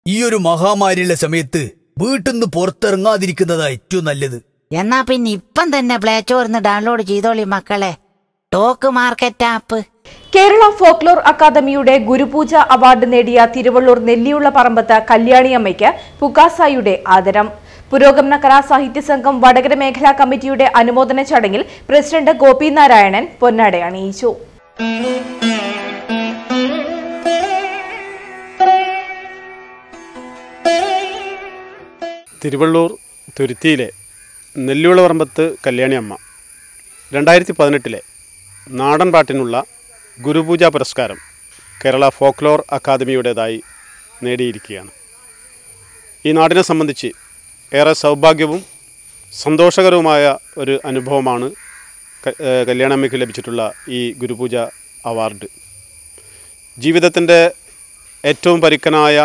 ഈ ഒരു മഹാമാരിയുള്ള സമയത്ത് വീട്ടിൽ നിന്ന് പുറത്തിറങ്ങാതിരിക്കുന്നതാ ഏറ്റവും നല്ലത് എന്നാ പിന്നെ ഇപ്പം തന്നെ പ്ലേ സ്റ്റോറിന്ന് ഡൗൺലോഡ് ചെയ്തോളി മക്കളെ talk market app Kerala folklore അക്കാദമിയുടെ ഗുരുപൂജ അവാർഡ് നേടിയ തിരുവള്ളൂർ നെല്ലിയുള്ള പറമ്പത്ത് കല്യാണിയമ്മയ്ക്ക് പുകാസായുടെ ആദരം പുരോഗമന കലാസാഹിത്യ സംഘം വടകര മേഖലാ കമ്മിറ്റിയുടെ അനുമോദന ചടങ്ങിൽ പ്രസിഡന്റ് ഗോപി നാരായണൻ പൊന്നാട അണിയിച്ചു തിരുവള്ളൂർ തുരുത്തിയിലെ നെല്ലുവിളപറമ്പത്ത് കല്യാണിയമ്മ രണ്ടായിരത്തി പതിനെട്ടിലെ നാടൻ പാട്ടിനുള്ള ഗുരുപൂജ പുരസ്കാരം കേരള ഫോക്ലോർ അക്കാദമിയുടേതായി നേടിയിരിക്കുകയാണ് ഈ നാടിനെ സംബന്ധിച്ച് ഏറെ സൗഭാഗ്യവും സന്തോഷകരവുമായ ഒരു അനുഭവമാണ് ക- ഏഹ് കല്യാണമ്മയ്ക്ക് ലഭിച്ചിട്ടുള്ള ഈ ഗുരുപൂജ അവാർഡ് ജീവിതത്തിൻ്റെ ഏറ്റവും പരുക്കനായ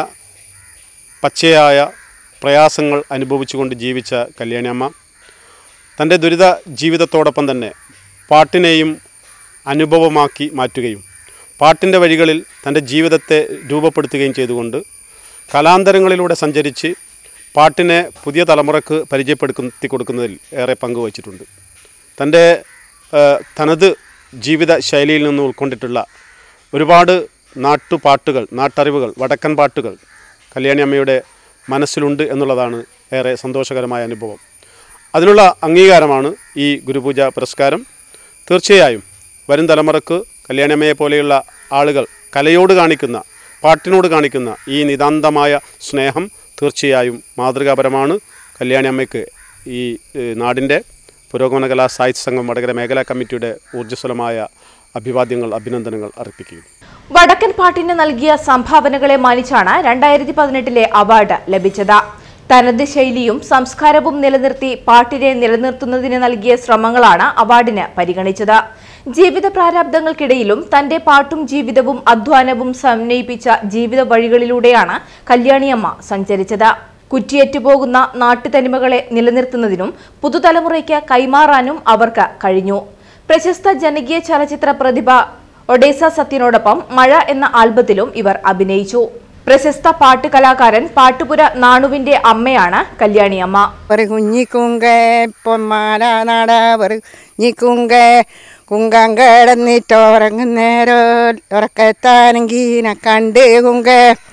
പച്ചയായ പ്രയാസങ്ങൾ അനുഭവിച്ചുകൊണ്ട് ജീവിച്ച കല്യാണിയമ്മ തൻ്റെ ദുരിത ജീവിതത്തോടൊപ്പം തന്നെ പാട്ടിനെയും അനുഭവമാക്കി മാറ്റുകയും പാട്ടിൻ്റെ വഴികളിൽ തൻ്റെ ജീവിതത്തെ രൂപപ്പെടുത്തുകയും ചെയ്തുകൊണ്ട് കലാന്തരങ്ങളിലൂടെ സഞ്ചരിച്ച് പാട്ടിനെ പുതിയ തലമുറക്ക് പരിചയപ്പെടുത്തി കൊടുക്കുന്നതിൽ ഏറെ പങ്കുവച്ചിട്ടുണ്ട് തൻ്റെ ആ, തനത് ജീവിത ശൈലിയിൽ നിന്ന് ഉൾക്കൊണ്ടിട്ടുള്ള ഒരുപാട് നാട്ടുപാട്ടുകൾ നാട്ടറിവുകൾ വടക്കൻ പാട്ടുകൾ കല്യാണി അമ്മയുടെ മനസ്സിലുണ്ട് എന്നുള്ളതാണ് ഏറെ സന്തോഷകരമായ അനുഭവം അതിനുള്ള അംഗീകാരമാണ് ഈ ഗുരുപൂജ പുരസ്കാരം തീർച്ചയായും വരും തലമുറക്ക് കല്യാണിയമ്മയെ പോലെയുള്ള ആളുകൾ കലയോട് കാണിക്കുന്ന പാട്ടിനോട് കാണിക്കുന്ന ഈ നിതാന്തമായ സ്നേഹം തീർച്ചയായും മാതൃകാപരമാണ് കല്യാണിയമ്മയ്ക്ക് ഈ ഏഹ്, നാടിൻ്റെ പുരോഗമന കലാ സാഹിത്യ സംഘം വടകര മേഖലാ കമ്മിറ്റിയുടെ ഊർജ്ജസ്വലമായ അഭിവാദ്യങ്ങൾ അഭിനന്ദനങ്ങൾ അർപ്പിക്കുകയും വടക്കൻ പാട്ടിന് നൽകിയ സംഭാവനകളെ മാനിച്ചാണ് രണ്ടായിരത്തി പതിനെട്ടിലെ അവാർഡ് ലഭിച്ചത് തനത് ശൈലിയും സംസ്കാരവും നിലനിർത്തി പാട്ടിനെ നിലനിർത്തുന്നതിന് നൽകിയ ശ്രമങ്ങളാണ് അവാർഡിന് പരിഗണിച്ചത് ജീവിത പ്രാരാബ്ദങ്ങൾക്കിടയിലും തന്റെ പാട്ടും ജീവിതവും അധ്വാനവും സമന്വയിപ്പിച്ച ജീവിത വഴികളിലൂടെയാണ് കല്യാണിയമ്മ സഞ്ചരിച്ചത് കുറ്റിയേറ്റുപോകുന്ന നാട്ടുതനിമകളെ നിലനിർത്തുന്നതിനും പുതുതലമുറയ്ക്ക് കൈമാറാനും അവർക്ക് കഴിഞ്ഞു പ്രശസ്ത ജനകീയ ചലച്ചിത്ര പ്രതിഭ ഒഡേസ സത്യനോടൊപ്പം മഴ എന്ന ആൽബത്തിലും ഇവർ അഭിനയിച്ചു പ്രശസ്ത പാട്ട് കലാകാരൻ പാട്ടുപുര നാണുവിന്റെ അമ്മയാണ് കല്യാണിയമ്മ ഒരു കുഞ്ഞിക്കുങ്ക പൊന്മാല നട ഒരു കുഞ്ഞിക്കുങ്ക കുങ്കം കിടന്നിട്ട് ഉറങ്ങുന്നേരോ ഉറക്കത്താനെങ്കീനെ കണ്ട് കുങ്ക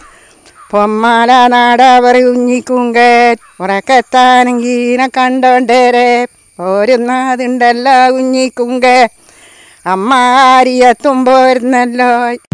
പൊന്മാല നാട ഒരു കുഞ്ഞിക്കുങ്ക ഉറക്കത്താനെങ്കീനെ കണ്ടോണ്ടേരെ പോരുന്നതുണ്ടല്ലോ കുഞ്ഞിക്കുങ്ക അമ്മ ആരിയത്തും പോരുന്നല്ലോ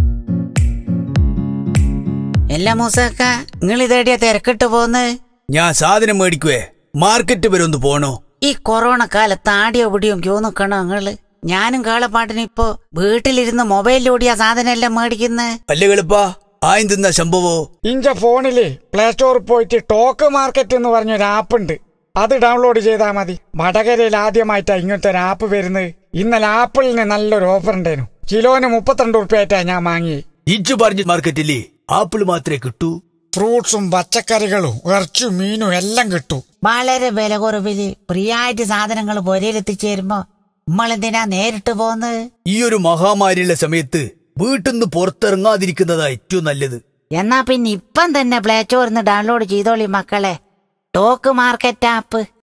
എല്ലാ മൂസക്ക നിങ്ങൾ ഇതേടിയ തിരക്കിട്ട് പോന്ന് ഞാൻ സാധനം മേടിക്കുവേ മാർക്കറ്റ് വരെ ഒന്ന് പോണോ ഈ കൊറോണ കാലത്ത് ആടിയോ പിടിയോ ക്യൂ നിക്കണോ നിങ്ങള് ഞാനും കാളപ്പാട്ടിന് ഇപ്പോ വീട്ടിലിരുന്ന് മൊബൈലിലൂടിയ സാധനം എല്ലാം മേടിക്കുന്നത് അല്ലേ കളിപ്പാ ആയും തിന്ന സംഭവോ ഇഞ്ച ഫോണില് പ്ലേ സ്റ്റോറിൽ പോയിട്ട് ടോക്ക് മാർക്കറ്റ് എന്ന് പറഞ്ഞൊരു ആപ്പ് ഉണ്ട് അത് ഡൗൺലോഡ് ചെയ്താൽ മതി വടകരയിൽ ആദ്യമായിട്ടാ ഇങ്ങനത്തെ ഒരു ആപ്പ് വരുന്നത് ഇന്നലെ ആപ്പിളിന് നല്ലൊരു ഓഫർ ഉണ്ടായിരുന്നു കിലോന് മുപ്പത്തിരണ്ട് ഉറുപ്പ്യായിട്ടാ ഞാൻ വാങ്ങി ഇച്ചു പറഞ്ഞ മാർക്കറ്റില്ലേ ആപ്പിൾ മാത്രമേ കിട്ടൂ ഫ്രൂട്ട്സും പച്ചക്കറികളും ഇറച്ചും മീനും എല്ലാം കിട്ടും വളരെ വില കുറവില് ഫ്രീയായിട്ട് സാധനങ്ങൾ പൊരയിലെത്തിച്ചേരുമ്പോ നമ്മളെന്തിനാ നേരിട്ട് പോന്ന് ഈ ഒരു മഹാമാരിയുള്ള സമയത്ത് വീട്ടിൽ നിന്ന് പുറത്തിറങ്ങാതിരിക്കുന്നതാ ഏറ്റവും നല്ലത് എന്നാ പിന്നെ ഇപ്പം തന്നെ പ്ലേ സ്റ്റോറിന്ന് ഡൗൺലോഡ് ചെയ്തോളി മക്കളെ ടോക്ക് മാർക്കറ്റ് ആപ്പ്